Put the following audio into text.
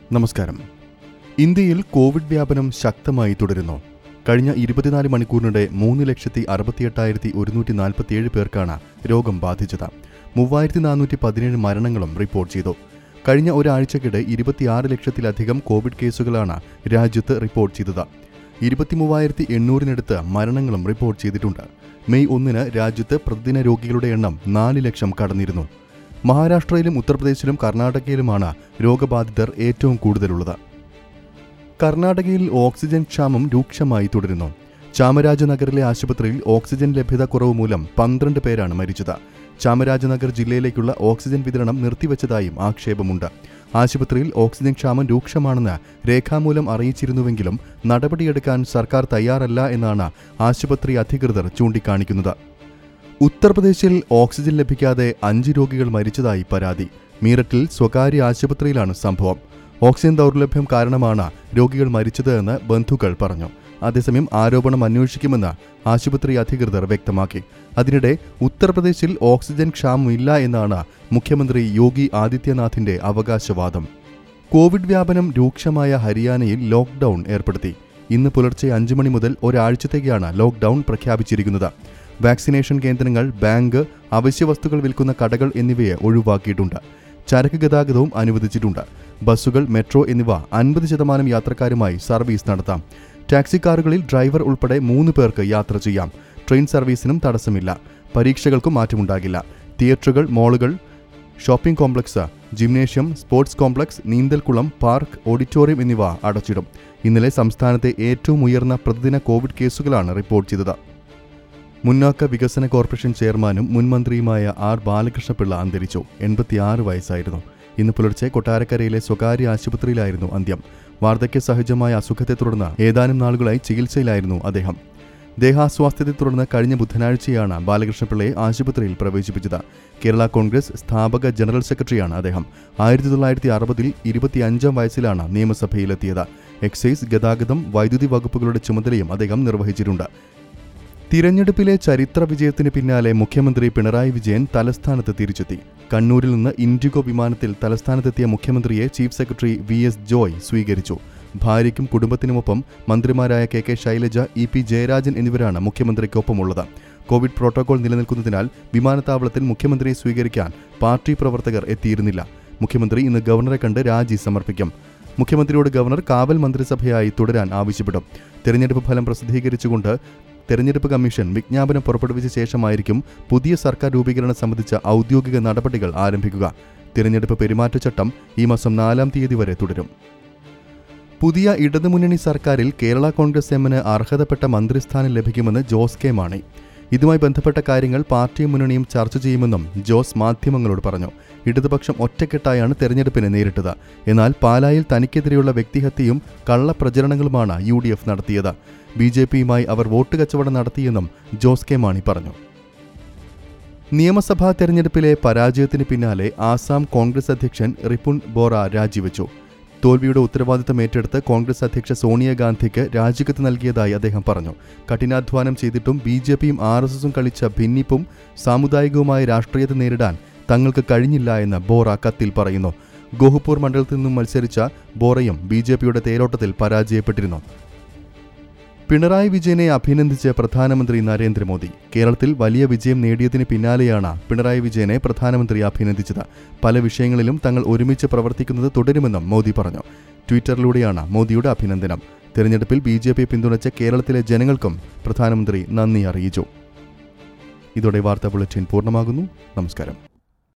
നമസ്കാരം ഇന്ത്യയിൽ കോവിഡ് വ്യാപനം ശക്തമായി തുടരുന്നു കഴിഞ്ഞ ഇരുപത്തിനാല് മണിക്കൂറിനിടെ മൂന്ന് ലക്ഷത്തി അറുപത്തിയെട്ടായിരത്തി ഒരുന്നൂറ്റി നാൽപ്പത്തിയേഴ് പേർക്കാണ് രോഗം ബാധിച്ചത് മൂവായിരത്തി നാനൂറ്റി പതിനേഴ് മരണങ്ങളും റിപ്പോർട്ട് ചെയ്തു കഴിഞ്ഞ ഒരാഴ്ചക്കിടെ ഇരുപത്തിയാറ് ലക്ഷത്തിലധികം കോവിഡ് കേസുകളാണ് രാജ്യത്ത് റിപ്പോർട്ട് ചെയ്തത് ഇരുപത്തിമൂവായിരത്തി എണ്ണൂറിനടുത്ത് മരണങ്ങളും റിപ്പോർട്ട് ചെയ്തിട്ടുണ്ട് മെയ് ഒന്നിന് രാജ്യത്ത് പ്രതിദിന രോഗികളുടെ എണ്ണം നാല് ലക്ഷം കടന്നിരുന്നു മഹാരാഷ്ട്രയിലും ഉത്തർപ്രദേശിലും കർണാടകയിലുമാണ് രോഗബാധിതർ ഏറ്റവും കൂടുതലുള്ളത് കർണാടകയിൽ ഓക്സിജൻ ക്ഷാമം രൂക്ഷമായി തുടരുന്നു ചാമരാജനഗറിലെ ആശുപത്രിയിൽ ഓക്സിജൻ ലഭ്യത കുറവ് മൂലം പന്ത്രണ്ട് പേരാണ് മരിച്ചത് ചാമരാജനഗർ ജില്ലയിലേക്കുള്ള ഓക്സിജൻ വിതരണം നിർത്തിവച്ചതായും ആക്ഷേപമുണ്ട് ആശുപത്രിയിൽ ഓക്സിജൻ ക്ഷാമം രൂക്ഷമാണെന്ന് രേഖാമൂലം അറിയിച്ചിരുന്നുവെങ്കിലും നടപടിയെടുക്കാൻ സർക്കാർ തയ്യാറല്ല എന്നാണ് ആശുപത്രി അധികൃതർ ചൂണ്ടിക്കാണിക്കുന്നത് ഉത്തർപ്രദേശിൽ ഓക്സിജൻ ലഭിക്കാതെ അഞ്ച് രോഗികൾ മരിച്ചതായി പരാതി മീററ്റിൽ സ്വകാര്യ ആശുപത്രിയിലാണ് സംഭവം ഓക്സിജൻ ദൗർലഭ്യം കാരണമാണ് രോഗികൾ മരിച്ചത് എന്ന് ബന്ധുക്കൾ പറഞ്ഞു അതേസമയം ആരോപണം അന്വേഷിക്കുമെന്ന് ആശുപത്രി അധികൃതർ വ്യക്തമാക്കി അതിനിടെ ഉത്തർപ്രദേശിൽ ഓക്സിജൻ ക്ഷാമമില്ല എന്നാണ് മുഖ്യമന്ത്രി യോഗി ആദിത്യനാഥിന്റെ അവകാശവാദം കോവിഡ് വ്യാപനം രൂക്ഷമായ ഹരിയാനയിൽ ലോക്ക്ഡൌൺ ഏർപ്പെടുത്തി ഇന്ന് പുലർച്ചെ അഞ്ചു മണി മുതൽ ഒരാഴ്ചത്തേക്കാണ് ലോക്ക്ഡൌൺ പ്രഖ്യാപിച്ചിരിക്കുന്നത് വാക്സിനേഷൻ കേന്ദ്രങ്ങൾ ബാങ്ക് അവശ്യവസ്തുക്കൾ വിൽക്കുന്ന കടകൾ എന്നിവയെ ഒഴിവാക്കിയിട്ടുണ്ട് ചരക്ക് ഗതാഗതവും അനുവദിച്ചിട്ടുണ്ട് ബസ്സുകൾ മെട്രോ എന്നിവ അൻപത് ശതമാനം യാത്രക്കാരുമായി സർവീസ് നടത്താം ടാക്സി കാറുകളിൽ ഡ്രൈവർ ഉൾപ്പെടെ മൂന്ന് പേർക്ക് യാത്ര ചെയ്യാം ട്രെയിൻ സർവീസിനും തടസ്സമില്ല പരീക്ഷകൾക്കും മാറ്റമുണ്ടാകില്ല തിയേറ്ററുകൾ മാളുകൾ shopping complex gymnasium sports complex നീന്തൽക്കുളം പാർക്ക് ഓഡിറ്റോറിയം എന്നിവ അടച്ചിടും ഇന്നലെ സംസ്ഥാനത്തെ ഏറ്റവും ഉയർന്ന പ്രതിദിന കോവിഡ് കേസുകളാണ് റിപ്പോർട്ട് ചെയ്തത് മുന്നാക്ക വികസന കോർപ്പറേഷൻ ചെയർമാനും മുൻമന്ത്രിയുമായ ആർ ബാലകൃഷ്ണപിള്ള അന്തരിച്ചു എൺപത്തിയാറ് വയസ്സായിരുന്നു ഇന്ന് പുലർച്ചെ കൊട്ടാരക്കരയിലെ സ്വകാര്യ ആശുപത്രിയിലായിരുന്നു അന്ത്യം വാർദ്ധക്യ സഹജമായ അസുഖത്തെ തുടർന്ന് ഏതാനും നാളുകളായി ചികിത്സയിലായിരുന്നു അദ്ദേഹം ദേഹാസ്വാസ്ഥ്യത്തെ തുടർന്ന് കഴിഞ്ഞ ബുധനാഴ്ചയാണ് ബാലകൃഷ്ണപിള്ളയെ ആശുപത്രിയിൽ പ്രവേശിപ്പിച്ചത് കേരള കോൺഗ്രസ് സ്ഥാപക ജനറൽ സെക്രട്ടറിയാണ് അദ്ദേഹം ആയിരത്തി തൊള്ളായിരത്തി അറുപതിൽ ഇരുപത്തിയഞ്ചാം വയസ്സിലാണ് നിയമസഭയിലെത്തിയത് എക്സൈസ് ഗതാഗതം വൈദ്യുതി വകുപ്പുകളുടെ ചുമതലയും അദ്ദേഹം നിർവഹിച്ചിട്ടുണ്ട് തിരഞ്ഞെടുപ്പിലെ ചരിത്ര വിജയത്തിന് പിന്നാലെ മുഖ്യമന്ത്രി പിണറായി വിജയൻ തലസ്ഥാനത്ത് തിരിച്ചെത്തി കണ്ണൂരിൽ നിന്ന് ഇൻഡിഗോ വിമാനത്തിൽ തലസ്ഥാനത്തെത്തിയ മുഖ്യമന്ത്രിയെ chief secretary V S Joy സ്വീകരിച്ചു ഭാര്യയ്ക്കും കുടുംബത്തിനുമൊപ്പം മന്ത്രിമാരായ K K Shailaja E P Jayarajan എന്നിവരാണ് മുഖ്യമന്ത്രിക്കൊപ്പമുള്ളത് കോവിഡ് പ്രോട്ടോകോൾ നിലനിൽക്കുന്നതിനാൽ വിമാനത്താവളത്തിൽ മുഖ്യമന്ത്രിയെ സ്വീകരിക്കാൻ പാർട്ടി പ്രവർത്തകർ എത്തിയിരുന്നില്ല മുഖ്യമന്ത്രി ഇന്ന് ഗവർണറെ കണ്ട് രാജി സമർപ്പിക്കും മുഖ്യമന്ത്രിയോട് ഗവർണർ കാവൽ മന്ത്രിസഭയായി തുടരാൻ ആവശ്യപ്പെടും തെരഞ്ഞെടുപ്പ് ഫലം പ്രസിദ്ധീകരിച്ചുകൊണ്ട് തെരഞ്ഞെടുപ്പ് കമ്മീഷൻ വിജ്ഞാപനം പുറപ്പെടുവിച്ച ശേഷമായിരിക്കും പുതിയ സർക്കാർ രൂപീകരണം സംബന്ധിച്ച ഔദ്യോഗിക നടപടികൾ ആരംഭിക്കുക തിരഞ്ഞെടുപ്പ് പെരുമാറ്റച്ചട്ടം ഈ മാസം നാലാം തീയതി വരെ തുടരും പുതിയ ഇടതുമുന്നണി സർക്കാരിൽ കേരള കോൺഗ്രസ് എമ്മിന് അർഹതപ്പെട്ട മന്ത്രിസ്ഥാനം ലഭിക്കുമെന്ന് ജോസ് കെ മാണി ഇതുമായി ബന്ധപ്പെട്ട കാര്യങ്ങൾ പാർട്ടിയും മുന്നണിയും ചർച്ച ചെയ്യുമെന്നും ജോസ് മാധ്യമങ്ങളോട് പറഞ്ഞു ഇടതുപക്ഷം ഒറ്റക്കെട്ടായാണ് തെരഞ്ഞെടുപ്പിനെ നേരിട്ടത് എന്നാൽ പാലായിൽ തനിക്കെതിരെയുള്ള വ്യക്തിഹത്യയും കള്ളപ്രചരണങ്ങളുമാണ് യു ഡി എഫ് നടത്തിയത് ബി ജെ പിയുമായി അവർ വോട്ട് കച്ചവടം നടത്തിയെന്നും ജോസ് കെ മാണി പറഞ്ഞു നിയമസഭാ തെരഞ്ഞെടുപ്പിലെ പരാജയത്തിന് പിന്നാലെ ആസാം കോൺഗ്രസ് അധ്യക്ഷൻ റിപുൺ ബോറ രാജിവെച്ചു തോൽവിയുടെ ഉത്തരവാദിത്തം ഏറ്റെടുത്ത് കോൺഗ്രസ് അധ്യക്ഷ സോണിയാഗാന്ധിക്ക് രാജിക്കത്ത് നൽകിയതായി അദ്ദേഹം പറഞ്ഞു കഠിനാധ്വാനം ചെയ്തിട്ടും ബി ജെ പിയും ആർ എസ് എസും കളിച്ച ഭിന്നിപ്പും സാമുദായികവുമായ രാഷ്ട്രീയത്തെ നേരിടാൻ തങ്ങൾക്ക് കഴിഞ്ഞില്ല എന്ന് ബോറ കത്തിൽ പറയുന്നു ഗോഹപൂർ മണ്ഡലത്തിൽ നിന്നും മത്സരിച്ച ബോറയും ബി ജെ പിയുടെ തേരോട്ടത്തിൽ പരാജയപ്പെട്ടിരുന്നു പിണറായി വിജയനെ അഭിനന്ദിച്ച് പ്രധാനമന്ത്രി നരേന്ദ്രമോദി കേരളത്തിൽ വലിയ വിജയം നേടിയതിന് പിന്നാലെയാണ് പിണറായി വിജയനെ പ്രധാനമന്ത്രി അഭിനന്ദിച്ചത് പല വിഷയങ്ങളിലും തങ്ങൾ ഒരുമിച്ച് പ്രവർത്തിക്കുന്നത് തുടരുമെന്നും മോദി പറഞ്ഞു ട്വിറ്ററിലൂടെയാണ് മോദിയുടെ അഭിനന്ദനം തെരഞ്ഞെടുപ്പിൽ ബി ജെ പി പിന്തുണച്ച കേരളത്തിലെ ജനങ്ങൾക്കും പ്രധാനമന്ത്രി നന്ദി അറിയിച്ചു ഇതോടെ വാർത്താ ബുള്ളറ്റിൻ പൂർണ്ണമാകുന്നു നമസ്കാരം